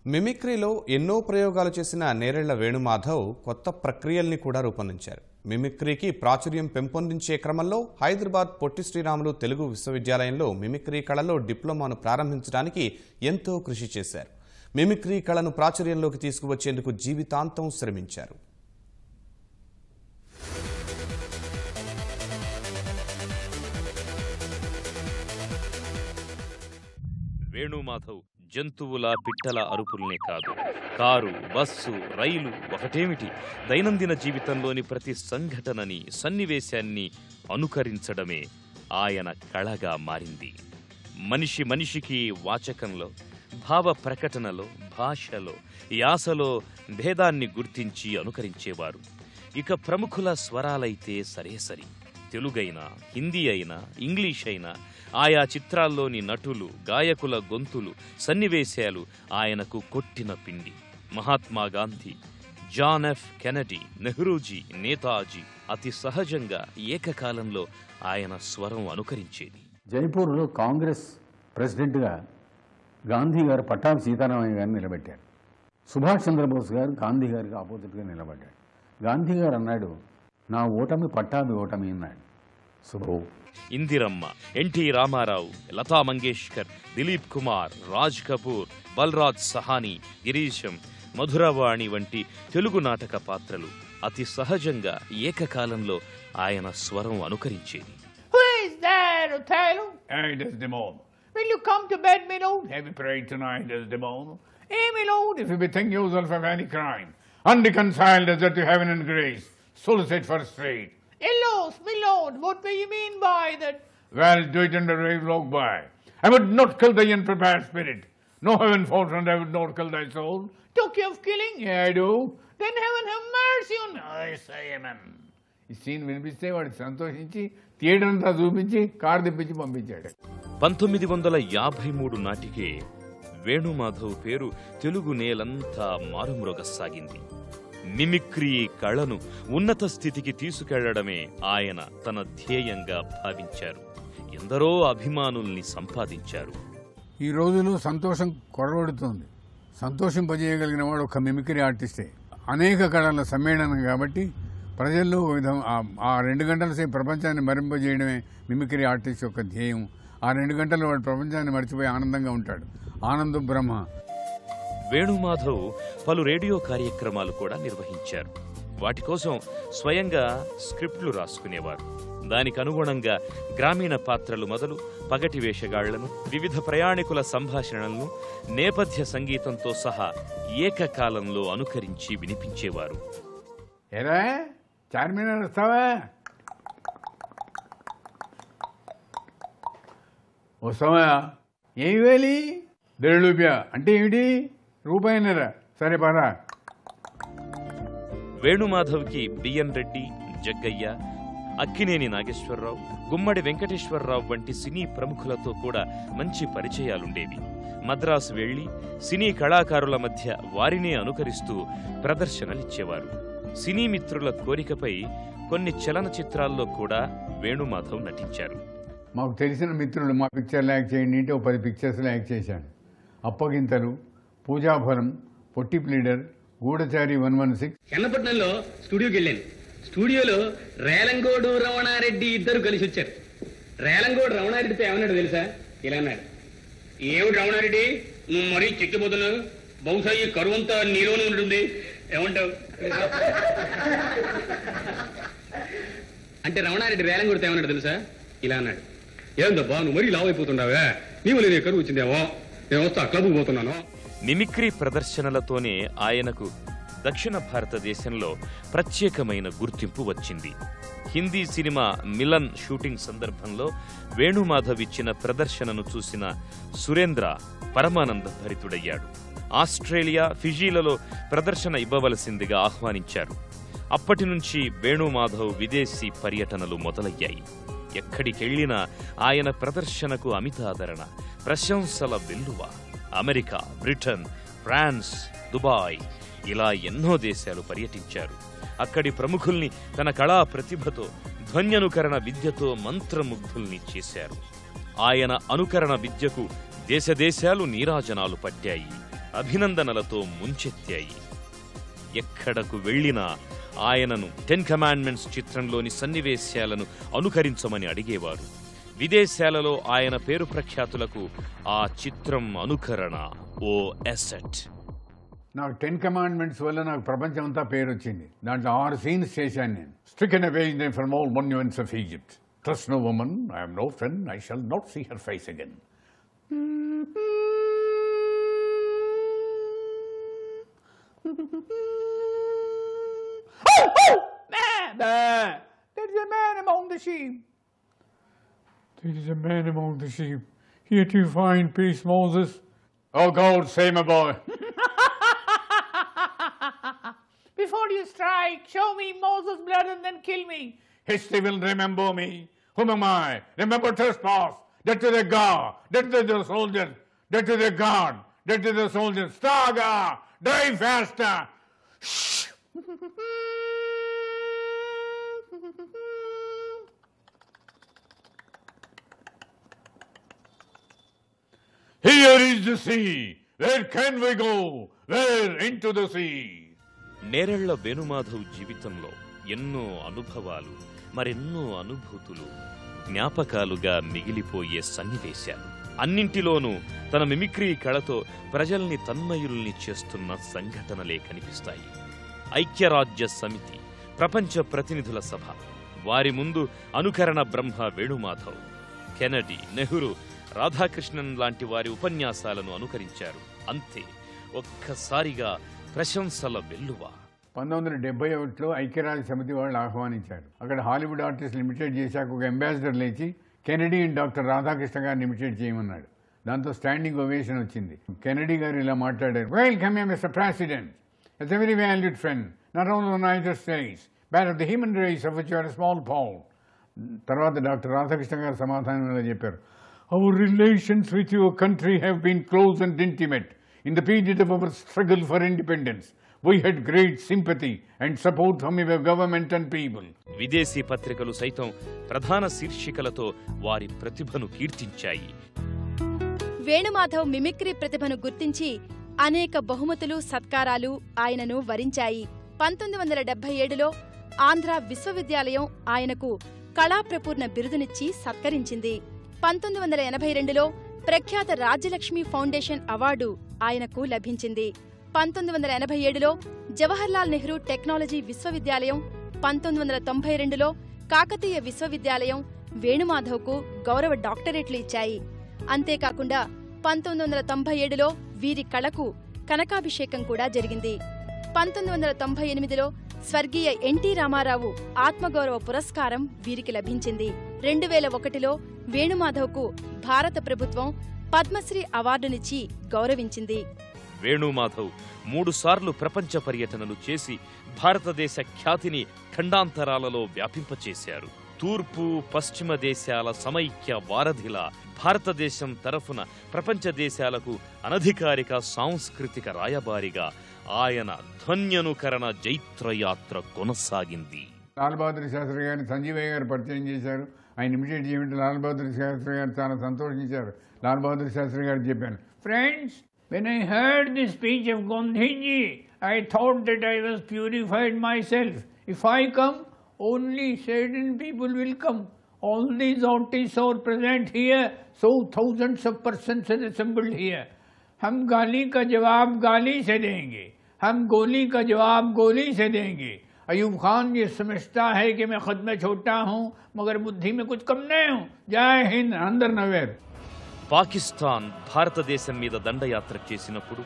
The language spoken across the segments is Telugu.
మిమిక్రీలో ఎన్నో ప్రయోగాలు చేసిన నేరెళ్ల వేణుమాధవ్ కొత్త ప్రక్రియల్ని కూడా రూపొందించారు మిమిక్రీకి ప్రాచుర్యం పెంపొందించే క్రమంలో హైదరాబాద్ పొట్టి శ్రీరాములు తెలుగు విశ్వవిద్యాలయంలో మిమిక్రీ కళలో డిప్లొమాను ప్రారంభించడానికి ఎంతో కృషి చేశారు మిమిక్రీ కళను ప్రాచుర్యంలోకి తీసుకువచ్చేందుకు జీవితాంతం శ్రమించారు వేణుమాధవ్ జంతువుల పిట్టల అరుపుల్నే కాదు కారు బస్సు రైలు ఒకటేమిటి దైనందిన జీవితంలోని ప్రతి సంఘటనని సన్నివేశాన్ని అనుకరించడమే ఆయన కళగా మారింది మనిషి మనిషికి వాచకంలో భావ ప్రకటనలో భాషలో యాసలో భేదాన్ని గుర్తించి అనుకరించేవారు ఇక ప్రముఖుల స్వరాలైతే సరే సరి తెలుగైనా హిందీ అయినా ఇంగ్లీష్ అయినా ఆయా చిత్రాల్లోని నటులు గాయకుల గొంతులు సన్నివేశాలు ఆయనకు కొట్టిన పిండి Mahatma Gandhi John F Kennedy Nehruji Netaji అతి సహజంగా ఏకకాలంలో ఆయన స్వరం అనుకరించేది జైపూర్లో కాంగ్రెస్ ప్రెసిడెంట్గా గాంధీ గారు పట్టాభి సీతారామయ్య గారిని నిలబెట్టారు సుభాష్ చంద్రబోస్ గారు గాంధీ గారికి ఆపోజిట్గా నిలబడ్డాడు గాంధీ గారు అన్నాడు నా ఓటమి పట్టాభి ఓటమి అన్నాడు సుభో ఇందిరమ్మ ఎన్టీ రామారావు లతా మంగేష్కర్ దిలీప్ కుమార్ రాజ్ కపూర్ బల్రాజ్ సహానీ గిరీశం మధురవాణి వంటి తెలుగు నాటక పాత్రలు అతి సహజంగా ఏకకాలంలో ఆయన స్వరం అనుకరించేది Who is there, Othello? Hey, Desdemona. Will you come to bed, my lord? Have you prayed tonight, Desdemona? Hey, my lord, if you bethink yourself of any crime, unreconciled as to heaven and grace, solicit for straight. Alas, my lord, what do you mean by that? Well, do it under a log by. I would not kill thy unprepared spirit. No heaven fortune, I would not kill thy soul. Talk you of killing? Yeah, I do. Then heaven have mercy on me. I say amen. ఈ సీన్ వినిపిస్తే వాడు సంతోషించి థియేటర్ అంతా చూపించి కారు తెప్పించి పంపించాడు పంతొమ్మిది వందల యాభై మూడు నాటికే వేణుమాధవ్ పేరు తెలుగు నేలంతా మారుమ్రోగసాగింది మిమిక్రీ కళను ఉన్నత స్థితికి తీసుకెళ్లడమే ఆయన తన ధ్యేయంగా భావించారు ఎందరో అభిమానుల్ని సంపాదించారు ఈ రోజులో సంతోషం కొరవడుతోంది సంతోషింపజేయగలిగిన వాడు ఒక మిమిక్రీ ఆర్టిస్టే అనేక కళల సమ్మేళనం కాబట్టి ప్రజల్లో ఒక విధం ఆ- ఆ రెండు గంటల సేపు ప్రపంచాన్ని మరింపజేయడమే మిమిక్రీ ఆర్టిస్ట్ యొక్క ధ్యేయం ఆ రెండు గంటలు వాడు ప్రపంచాన్ని మర్చిపోయి ఆనందంగా ఉంటాడు ఆనందం బ్రహ్మ వేణుమాధవ్ పలు రేడియో కార్యక్రమాలు కూడా నిర్వహించారు వాటి కోసం స్వయంగా స్క్రిప్ట్లు రాసుకునేవారు దానికి అనుగుణంగా గ్రామీణ పాత్రలు మొదలు పగటి వేషగాళ్లను వివిధ ప్రయాణికుల సంభాషణలను నేపథ్య సంగీతంతో సహా ఏకకాలంలో అనుకరించి వినిపించేవారు ఎరా చార్మినార్ వస్తావా వస్తావా ఏమి వేలి దేడు రూపాయ అంటే ఏమిటి రూపాయినరా సరే పరా వేణుమాధవ్కి బిఎన్ రెడ్డి జగ్గయ్య అక్కినేని నాగేశ్వరరావు గుమ్మడి వెంకటేశ్వరరావు వంటి సినీ ప్రముఖులతో కూడా మంచి పరిచయాలుండేవి మద్రాసు వెళ్లి సినీ కళాకారుల మధ్య వారినే అనుకరిస్తూ ప్రదర్శనలిచ్చేవారు సినీ మిత్రుల కోరికపై కొన్ని చలనచిత్రాల్లో కూడా వేణుమాధవ్ నటించారు మాకు తెలిసిన మిత్రులు మా పిక్చర్లు యాక్ట్ చేయండి అంటే ఒక పది పిక్చర్స్లో యాక్ట్ చేశాను Appagintalu Poojaphalam Potti Pleader Gudachari one one six చెన్నపట్నంలో స్టూడియోకి వెళ్ళాను స్టూడియోలో రేలంగోడు రమణారెడ్డి ఇద్దరు కలిసి వచ్చారు రేలంగోడు రమణారెడ్డితో ఏమన్నాడు తెలుసా ఇలా అన్నాడు ఏమిటి రమణారెడ్డి నువ్వు మరీ చెక్కిపోతున్నావు బహుశా ఈ కరువు అంతా నీలోనే ఉంటుంది ఏమంటావు అంటే రమణారెడ్డి రేలంగోడితో ఏమన్నాడు తెలుసా ఇలా అన్నాడు ఏందబ్బా నువ్వు మరీ లావు అయిపోతుండవే నీవు నేను కరువు వచ్చిందేమో నేను వస్తా క్లబ్కి పోతున్నాను మిమిక్రీ ప్రదర్శనలతోనే ఆయనకు దక్షిణ భారతదేశంలో ప్రత్యేకమైన గుర్తింపు వచ్చింది హిందీ సినిమా మిలన్ షూటింగ్ సందర్భంలో వేణుమాధవ్ ఇచ్చిన ప్రదర్శనను చూసిన సురేంద్ర పరమానంద భరితుడయ్యాడు ఆస్ట్రేలియా ఫిజీలలో ప్రదర్శన ఇవ్వవలసిందిగా ఆహ్వానించారు అప్పటి నుంచి వేణుమాధవ్ విదేశీ పర్యటనలు మొదలయ్యాయి ఎక్కడికెళ్లినా ఆయన ప్రదర్శనకు అమితాదరణ ప్రశంసల వెల్లువ అమెరికా బ్రిటన్ ఫ్రాన్స్ దుబాయ్ ఇలా ఎన్నో దేశాలు పర్యటించారు అక్కడి ప్రముఖుల్ని తన కళా ప్రతిభతో ధ్వన్యనుకరణ విద్యతో మంత్రముగ్ధుల్ని చేశారు ఆయన అనుకరణ విద్యకు దేశదేశాలు నీరాజనాలు పట్టాయి అభినందనలతో ముంచెత్తాయి ఎక్కడకు వెళ్ళినా ఆయనను టెన్ కమాండ్మెంట్స్ చిత్రంలోని సన్నివేశాలను అనుకరించమని అడిగేవారు విదేశాలలో ఆయన పేరు ప్రఖ్యాతులకు ఆ చిత్రం అనుకరణ ఓ ఎసెట్ నాకు టెన్ కమాండ్మెంట్స్ వల్ల నాకు ప్రపంచం అంతా పేరు వచ్చింది దాంట్లో ఆరు సీన్స్ చేశాను నేను stricken away from all monuments of Egypt trust no woman I am no friend I shall not see her face again Man, man, there is a man among the sheep. There is a man among the sheep. Yet you find peace, Moses. Oh God, save my boy. Before you strike, show me Moses' blood and then kill me. History will remember me. Whom am I? Remember trespass. Dead to the guard. Dead to the soldier. Dead to the guard. Dead to the soldier. Stagger. Drive faster. Here is the sea. Where can we go? Where into the sea? Nerella Venumadhav జీవితంలో ఎన్నో అనుభవాలు మరెన్నో అనుభూతులు జ్ఞాపకాలుగా మిగిలిపోయే సన్నివేశాలు అన్నింటిలోనూ తన మిమిక్రీ కళతో ప్రజల్ని తన్మయుల్ని చేస్తున్న సంఘటనలే కనిపిస్తాయి ఐక్యరాజ్య సమితి ప్రపంచ ప్రతినిధుల సభ వారి ముందు అనుకరణ బ్రహ్మ వేణుమాధవ్ కెనడీ నెహ్రూ రాధాకృష్ణన్ లాంటి వారి ఉపన్యాసాలను అనుకరించారు అంతే ఒక్కసారిగా ప్రశంసల వెల్లువ పంతొమ్మిది వందల డెబ్బై ఒకటిలో ఐక్యరాజ్య సమితి వాళ్ళు ఆహ్వానించారు అక్కడ హాలీవుడ్ ఆర్టిస్ట్ లిమిటెడ్ చేశాక ఒక అంబాసిడర్ లేచి కెనడీ అండ్ డాక్టర్ రాధాకృష్ణ గారిని ఇమిటేట్ చేయమన్నాడు దాంతో స్టాండింగ్ ఒవేషన్ వచ్చింది కెనడీ గారు ఇలా మాట్లాడారు welcome you mister president as a very valued friend not only United States but of the human rights of which are small pole తర్వాత డాక్టర్ రాధాకృష్ణ గారు సమాధానం ఇలా చెప్పారు our relations with your country have been close and intimate in the period of our struggle for independence we had great sympathy and support from your government and people విదేశీ పత్రికలు సైతం ప్రధాన శీర్షికలతో వారి ప్రతిభను కీర్తించాయి వేణుమాధవ్ మిమిక్రీ ప్రతిభను గుర్తించి అనేక బహుమతులు సత్కారాలు ఆయనను వరించాయి పంతొమ్మిది వందల డెబ్బై ఏడులో ఆంధ్ర విశ్వవిద్యాలయం ఆయనకు కళాప్రపూర్ణ బిరుదునిచ్చి సత్కరించింది పంతొమ్మిది వందల ఎనభై రెండులో ప్రఖ్యాత రాజ్యలక్ష్మి ఫౌండేషన్ అవార్డు ఆయనకు లభించింది పంతొమ్మిది వందల ఎనభై ఏడులో జవహర్లాల్ నెహ్రూ టెక్నాలజీ విశ్వవిద్యాలయం పంతొమ్మిది వందల తొంభై రెండులో కాకతీయ విశ్వవిద్యాలయం వేణుమాధవ్కు గౌరవ డాక్టరేట్లు ఇచ్చాయి అంతేకాకుండా పంతొమ్మిది వందల తొంభై ఏడులో వీరి కళకు కనకాభిషేకం కూడా జరిగింది పంతొమ్మిది వందల తొంభై ఎనిమిదిలో స్వర్గీయ ఎన్టీ రామారావు ఆత్మగౌరవ పురస్కారం వీరికి లభించింది రెండు వేల ఒకటిలో వేణుమాధవ్కు భారత ప్రభుత్వం పద్మశ్రీ అవార్డునిచ్చి గౌరవించింది వేణుమాధవ్ మూడుసార్లు ప్రపంచ పర్యటనలు చేసి భారతదేశ ఖ్యాతిని ఖండాంతరాలలో వ్యాపింపచేశారు తూర్పు పశ్చిమ దేశాల సమైక్య వారధిలా భారతదేశం తరఫున ప్రపంచ దేశాలకు అనధికారిక సాంస్కృతిక రాయబారిగా ఆయన ధ్వన్యనుకరణ జైత్రయాత్ర కొనసాగింది లాల్ బహదూర్ శాస్త్రి గారిని సంజీవయ్య గారు పరిచయం చేశారు ఆయన ఇమిటేట్ చేయమంటే లాల్ బహదూర్ శాస్త్రి గారు చాలా సంతోషించారు లాల్ బహదూర్ శాస్త్రి గారు చెప్పాను Friends, when I heard the speech of Gandhiji, I thought that I was purified myself. If I come, only certain people will come. All these artists are present here, so thousands of persons are assembled here. हम गाली का जवाब गाली से देंगे हम गोली का जवाब गोली से देंगे अयूब खान ये समझता है कि मैं खुद में छोटा हूँ मगर बुद्धि में कुछ कम नहीं हूँ जय हिंद అందరు నవ్వారు పాకిస్తాన్ భారతదేశం మీద దండయాత్ర చేసినప్పుడు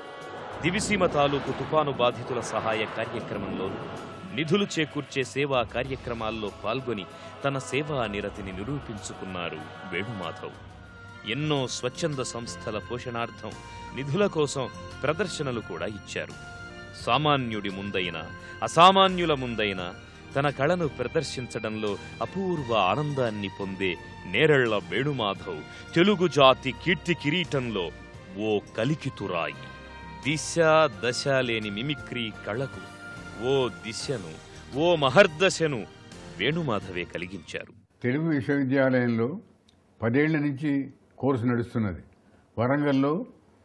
దివిసీమ తాలూకు తుఫాను బాధితుల సహాయ కార్యక్రమంలోనూ నిధులు చేకూర్చే సేవా కార్యక్రమాల్లో పాల్గొని తన సేవా నిరతిని నిరూపించుకున్నారు వేణుమాధవ్ ఎన్నో స్వచ్ఛంద సంస్థల పోషణార్థం నిధుల కోసం ప్రదర్శనలు కూడా ఇచ్చారు సామాన్యుడి ముందైన అసామాన్యుల ముందైన తన కళను ప్రదర్శించడంలో అపూర్వ ఆనందాన్ని పొందే నేరళ్ల వేణుమాధవ్ తెలుగు జాతి కీర్తి కిరీటంలో ఓ కలికితురాయి దిశ దశ లేని మిమిక్రీ కళకు ఓ దిశను ఓ మహర్దశను వేణుమాధవే కలిగించారు తెలుగు విశ్వవిద్యాలయంలో పదేళ్ల నుంచి కోర్సు నడుస్తున్నది వరంగల్లో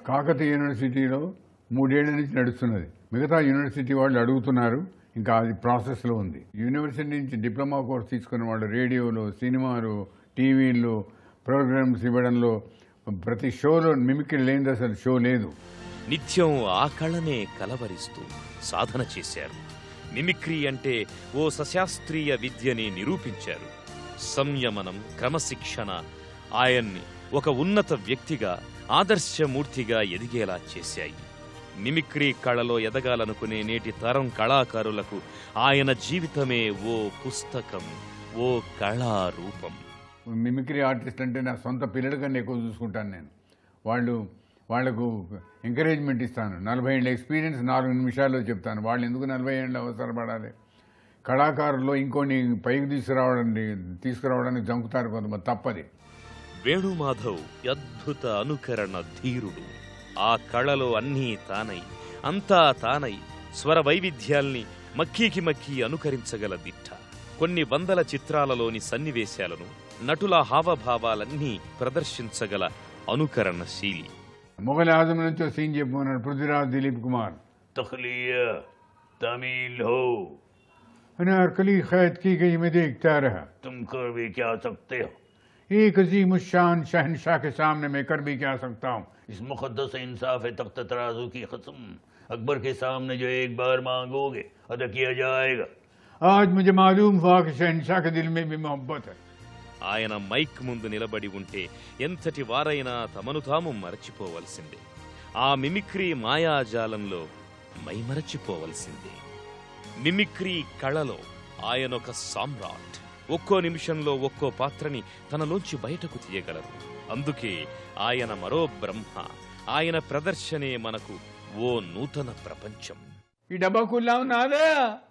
కాకతీయ యూనివర్సిటీలో మూడేళ్ల నుంచి నడుస్తున్నది మిగతా యూనివర్సిటీ వాళ్ళు అడుగుతున్నారు ఇంకా అది ప్రాసెస్లో ఉంది యూనివర్సిటీ నుంచి డిప్లొమా కోర్స్ తీసుకున్న వాళ్ళు రేడియోలో సినిమాలు టీవీల్లో ప్రోగ్రామ్స్ ఇవ్వడంలో ప్రతి షోలో మిమిక్రీ లేనిది అసలు షో లేదు నిత్యం ఆ కళనే కలవరిస్తూ సాధన చేశారు మిమిక్రీ అంటే ఓ సశాస్త్రీయ విద్యని నిరూపించారు సంయమనం క్రమశిక్షణ ఆయన్ని ఒక ఉన్నత వ్యక్తిగా ఆదర్శమూర్తిగా ఎదిగేలా చేశాయి మిమిక్రీ కళలో ఎదగాలనుకునే నేటి తరం కళాకారులకు ఆయన జీవితమే ఓ పుస్తకం ఓ కళారూపం మిమిక్రీ ఆర్టిస్ట్ అంటే నా సొంత పిల్లల కన్నా ఎక్కువ చూసుకుంటాను నేను వాళ్ళు వాళ్లకు ఎంకరేజ్మెంట్ ఇస్తాను నలభై ఏళ్ళ ఎక్స్పీరియన్స్ నాలుగు నిమిషాల్లో చెప్తాను వాళ్ళు ఎందుకు నలభై ఏళ్ళు అవసరపడాలి కళాకారుల్లో ఇంకొన్ని పైకి తీసుకురావడానికి తీసుకురావడానికి జంకుతారు కొంతమంది తప్పది వేణుమాధవ్ అద్భుత అనుకరణ ధీరుడు ఆ కళలో అన్నీ తానై అంతా తానై స్వర వైవిధ్యాల్ని మక్కీకి మక్కీ అనుకరించగల దిట్ట కొన్ని వందల చిత్రాలలోని సన్నివేశాలను నటుల హావభావాలన్నీ ప్రదర్శించగల అనుకరణశీలి మొఘల్ ఆజం నుంచి ఓ సీన్ చెప్పుకున్నాడు పృథ్వీరాజ్ దిలీప్ కుమార్ तखलिया तमील हो अनारकली खैद की गई मैं देखता रहा तुम कर भी क्या सकते हो एक अजीम शान शहनशाह के सामने मैं कर भी क्या सकता हूँ इस मुकद्दस इंसाफ तख्त तराजू की कसम अकबर के सामने जो एक बार मांगोगे अदा किया जाएगा आज मुझे मालूम हुआ कि शहनशाह के दिल में भी मोहब्बत है ఆయన మైక్ ముందు నిలబడి ఉంటే ఎంతటి వారైనా తమను తాము మరచిపోవలసిందే ఆ మిమిక్రీ మాయాజాలంలో మైమరచిపోవలసిందే మిమిక్రీ కళలో ఆయనొక సామ్రాట్ ఒక్కో నిమిషంలో ఒక్కో పాత్రని తనలోంచి బయటకు తీయగలరు అందుకే ఆయన మరో బ్రహ్మ ఆయన ప్రదర్శనే మనకు ఓ నూతన ప్రపంచం ఈ డబ్బా కుల్లా ఉన్నాదా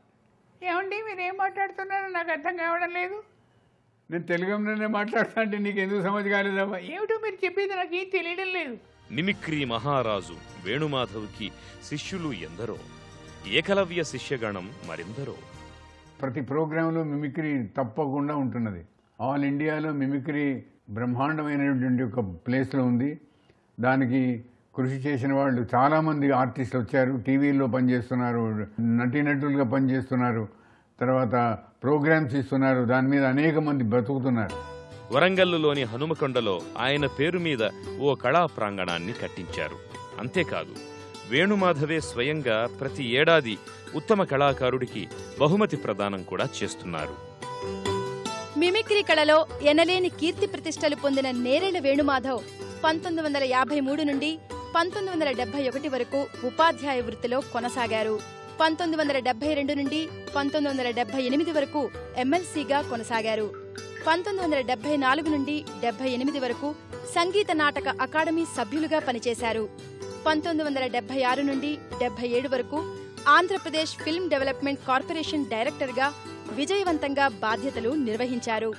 ఏమండి మీరేం మాట్లాడుతున్నారో నాకు అర్థం కావడం లేదు నేను తెలుగులోనే మాట్లాడుతా అంటే నీకు ఎందుకు సమజ్ కాలేదమ్మా ఏమిటో మీరు చెప్పేది నాకు ఏం తెలియడం లేదు మిమిక్రీ మహారాజు వేణుమాధవ్కి శిష్యులు ఎందరో ఏకలవ్య శిష్యగణం మరెందరో ప్రతి ప్రోగ్రాంలో మిమిక్రీ తప్పకుండా ఉంటున్నది ఆల్ ఇండియాలో మిమిక్రీ బ్రహ్మాండమైనటువంటి ఒక ప్లేస్లో ఉంది దానికి కృషి చేసిన వాళ్ళు చాలామంది ఆర్టిస్టులు వచ్చారు టీవీల్లో పనిచేస్తున్నారు నటీనటులుగా పనిచేస్తున్నారు తర్వాత ప్రోగ్రామ్స్ ఇస్తున్నారు దాని మీద అనేక మంది బ్రతుకుతున్నారు వరంగల్లులోని హనుమకొండలో ఆయన పేరు మీద ఓ కళా ప్రాంగణాన్ని కట్టించారు అంతేకాదు వేణుమాధవే స్వయంగా ప్రతి ఏడాది ఉత్తమ కళాకారుడికి బహుమతి ప్రదానం కూడా చేస్తున్నారు మిమిక్రీ కళలో ఎనలేని కీర్తి ప్రతిష్టలు పొందిన నేరేళ్ల వేణుమాధవ్ పంతొమ్మిది వందల యాభై మూడు నుండి పంతొమ్మిది వందల డెబ్బై ఒకటి వరకు ఉపాధ్యాయ వృత్తిలో కొనసాగారు పంతొమ్మిది వందల డెబ్బై రెండు నుండి పంతొమ్మిది వందల డెబ్బై ఎనిమిది వరకు ఎమ్మెల్సీగా కొనసాగారు పంతొమ్మిది వందల డెబ్బై నాలుగు నుండి డెబ్బై ఎనిమిది వరకు సంగీత నాటక అకాడమీ సభ్యులుగా పనిచేశారు పంతొమ్మిది వందల డెబ్బై ఆరు నుండి డెబ్బై ఏడు వరకు ఆంధ్రప్రదేశ్ ఫిల్మ్ డెవలప్మెంట్ కార్పొరేషన్ డైరెక్టర్గా విజయవంతంగా బాధ్యతలు నిర్వహించారు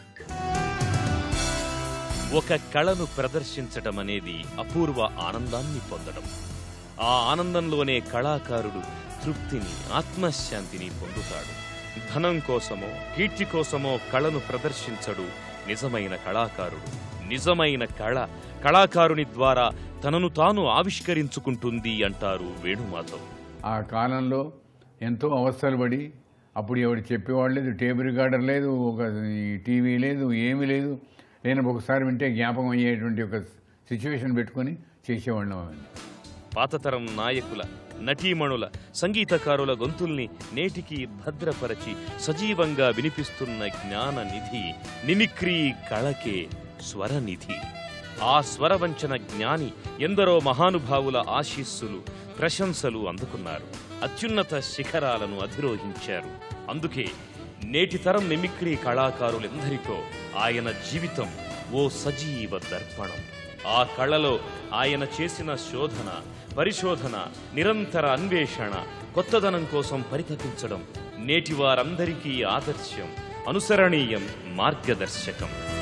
ఒక కళను ప్రదర్శించటం అనేది అపూర్వ ఆనందాన్ని పొందడం ఆ ఆనందంలోనే కళాకారుడు తృప్తిని ఆత్మశాంతిని పొందుతాడు ధనం కోసమో కీర్తి కోసమో కళను ప్రదర్శించడు నిజమైన కళాకారుడు నిజమైన కళ కళాకారుని ద్వారా తనను తాను ఆవిష్కరించుకుంటుంది అంటారు వేణుమాధవ్ ఆ కాలంలో ఎంతో అవస్థలు పడి అప్పుడు ఎవరు చెప్పేవాళ్ళు లేదు టేబుల్ రికార్డర్ లేదు ఒక ఈ టీవీ లేదు ఏమీ లేదు నేను ఒకసారి వింటే జ్ఞాపకం అయ్యేటువంటి ఒక సిచ్యువేషన్ పెట్టుకొని చేసేవాళ్ళం అవన్నీ పాతతరం నాయకుల నటీమణుల సంగీతకారుల గొంతుల్ని నేటికి భద్రపరచి సజీవంగా వినిపిస్తున్న జ్ఞాన నిధి మిమిక్రీ కళకే స్వరనిధి ఆ స్వరవంచన జ్ఞాని ఎందరో మహానుభావుల ఆశీస్సులు ప్రశంసలు అందుకున్నారు అత్యున్నత శిఖరాలను అధిరోహించారు అందుకే నేటి తరం మిమిక్రీ కళాకారులెందరికో ఆయన జీవితం ఓ సజీవ దర్పణం ఆ కళలో ఆయన చేసిన శోధన పరిశోధన నిరంతర అన్వేషణ కొత్తదనం కోసం పరితపించడం నేటి వారందరికీ ఆదర్శం అనుసరణీయం మార్గదర్శకం